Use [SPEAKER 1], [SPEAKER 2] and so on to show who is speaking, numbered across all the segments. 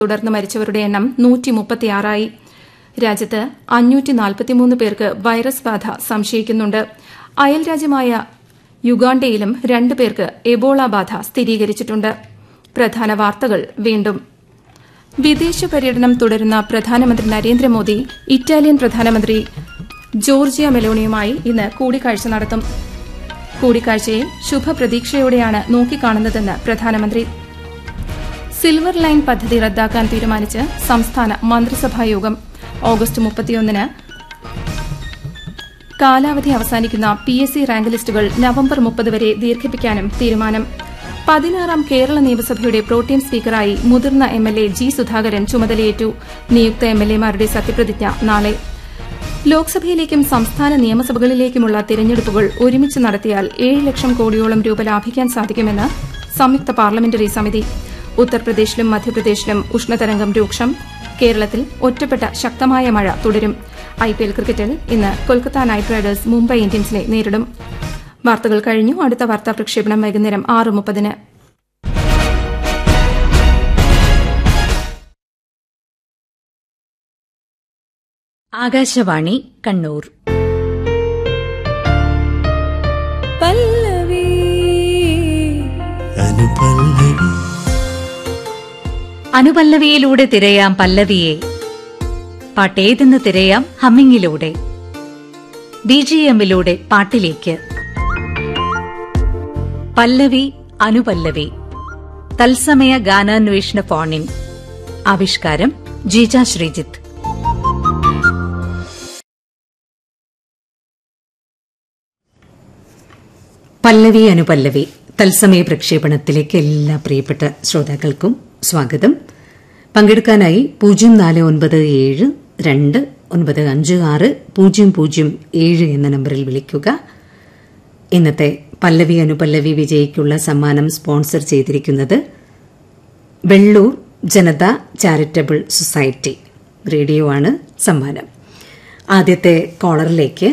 [SPEAKER 1] തുടർന്ന് മരിച്ചവരുടെ എണ്ണം നൂറ്റി മുപ്പത്തിയാറായി രാജ്യത്ത് അഞ്ഞൂറ്റി നാൽപ്പത്തിമൂന്ന് പേർക്ക് വൈറസ് ബാധ സംശയിക്കുന്നുണ്ട് അയൽരാജ്യമായ യുഗാണ്ടയിലും രണ്ട് പേർക്ക് എബോള ബാധ സ്ഥിരീകരിച്ചിട്ടുണ്ട് പ്രധാന വാർത്തകൾ വീണ്ടും വിദേശ പര്യടനം തുടരുന്ന പ്രധാനമന്ത്രി നരേന്ദ്രമോദി ഇറ്റാലിയൻ പ്രധാനമന്ത്രി ജോർജിയ മെലോണിയുമായി ഇന്ന് കൂടിക്കാഴ്ച നടത്തും കൂടിക്കാഴ്ചയെ ശുഭപ്രതീക്ഷയോടെയാണ് നോക്കിക്കാണുന്നതെന്ന് പ്രധാനമന്ത്രി സിൽവർ ലൈൻ പദ്ധതി റദ്ദാക്കാൻ തീരുമാനിച്ച് സംസ്ഥാന മന്ത്രിസഭാ യോഗം ഓഗസ്റ്റ് മുപ്പത്തിയൊന്നിന് കാലാവധി അവസാനിക്കുന്ന പി എസ് സി റാങ്ക് ലിസ്റ്റുകൾ നവംബർ മുപ്പത് വരെ ദീർഘിപ്പിക്കാനും തീരുമാനം പതിനാറാം കേരള നിയമസഭയുടെ പ്രോട്ടീം സ്പീക്കറായി മുതിർന്ന M L A G Sudhakaran ചുമതലയേറ്റു നിയുക്ത എം എൽ എമാരുടെ സത്യപ്രതിജ്ഞ നാളെ ലോക്സഭയിലേക്കും സംസ്ഥാന നിയമസഭകളിലേക്കുമുള്ള തിരഞ്ഞെടുപ്പുകൾ ഒരുമിച്ച് നടത്തിയാൽ ഏഴ് ലക്ഷം കോടിയോളം രൂപ ലാഭിക്കാൻ സാധിക്കുമെന്ന് സംയുക്ത പാർലമെന്ററി സമിതി ഉത്തർപ്രദേശിലും മധ്യപ്രദേശിലും ഉഷ്ണതരംഗം രൂക്ഷം കേരളത്തിൽ ഒറ്റപ്പെട്ട ശക്തമായ മഴ തുടരും ഐപിഎൽ ക്രിക്കറ്റിൽ ഇന്ന് കൊൽക്കത്ത നൈറ്റ് റൈഡേഴ്സ് മുംബൈ ഇന്ത്യൻസിനെ നേരിടും വാർത്തകൾ കഴിഞ്ഞു അടുത്ത വാർത്താ പ്രക്ഷേപണം വൈകുന്നേരം ആറ് മുപ്പതിന്
[SPEAKER 2] ആകാശവാണി കണ്ണൂർ
[SPEAKER 3] പല്ലവി
[SPEAKER 4] അനുപല്ലവി
[SPEAKER 2] അനുപല്ലവിയിലൂടെ തിരയാം പല്ലവിയെ പാട്ടേതെന്ന് തിരയാം ഹമ്മിങ്ങിലൂടെ ബി ജി എമ്മിലൂടെ പാട്ടിലേക്ക് പല്ലവി അനുപല്ലവി തത്സമയ ഗാനാന്വേഷണ ഫോണിൻ ആവിഷ്കാരം ജീജ ശ്രീജിത്ത് പല്ലവി അനുപല്ലവി തത്സമയ പ്രക്ഷേപണത്തിലേക്ക് എല്ലാ പ്രിയപ്പെട്ട ശ്രോതാക്കൾക്കും സ്വാഗതം പങ്കെടുക്കാനായി പൂജ്യം നാല് ഒൻപത് ഏഴ് രണ്ട് ഒൻപത് അഞ്ച് ആറ് പൂജ്യം പൂജ്യം ഏഴ് എന്ന നമ്പറിൽ വിളിക്കുക ഇന്നത്തെ പല്ലവി അനുപല്ലവി വിജയിക്കുള്ള സമ്മാനം സ്പോൺസർ ചെയ്തിരിക്കുന്നത് Vellur Janata charitable society radio ആണ് സമ്മാനം ആദ്യത്തെ കോളറിലേക്ക്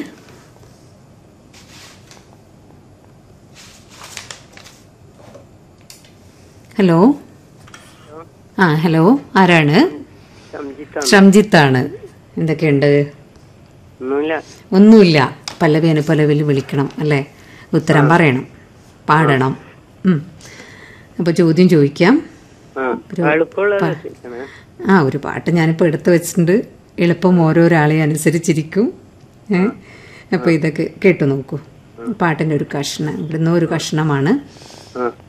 [SPEAKER 2] ഹലോ ആ ഹലോ ആരാണ് ഷംജിത്താണ് എന്തൊക്കെയുണ്ട്
[SPEAKER 5] ഒന്നുമില്ല
[SPEAKER 2] ഒന്നുമില്ല പല്ലവി അനുപല്ലവിൽ വിളിക്കണം അല്ലേ ഉത്തരം പറയണം പാടണം ഉം. അപ്പൊ ചോദ്യം ചോദിക്കാം
[SPEAKER 5] ആ
[SPEAKER 2] ഒരു
[SPEAKER 5] എളുപ്പമുള്ളത്
[SPEAKER 2] പ-
[SPEAKER 5] ചോദിക്കണേ.
[SPEAKER 2] ആ ഒരു പാട്ട് ഞാനിപ്പോൾ എടുത്തു വെച്ചിട്ടുണ്ട് എളുപ്പം ഓരോരാളെ അനുസരിച്ചിരിക്കും ഏ അപ്പോൾ ഇതൊക്കെ കേട്ടു നോക്കൂ പാട്ടിൻ്റെ ഒരു കഷ്ണം ഇവിടുന്ന് ഒരു കഷ്ണമാണ്
[SPEAKER 5] ആ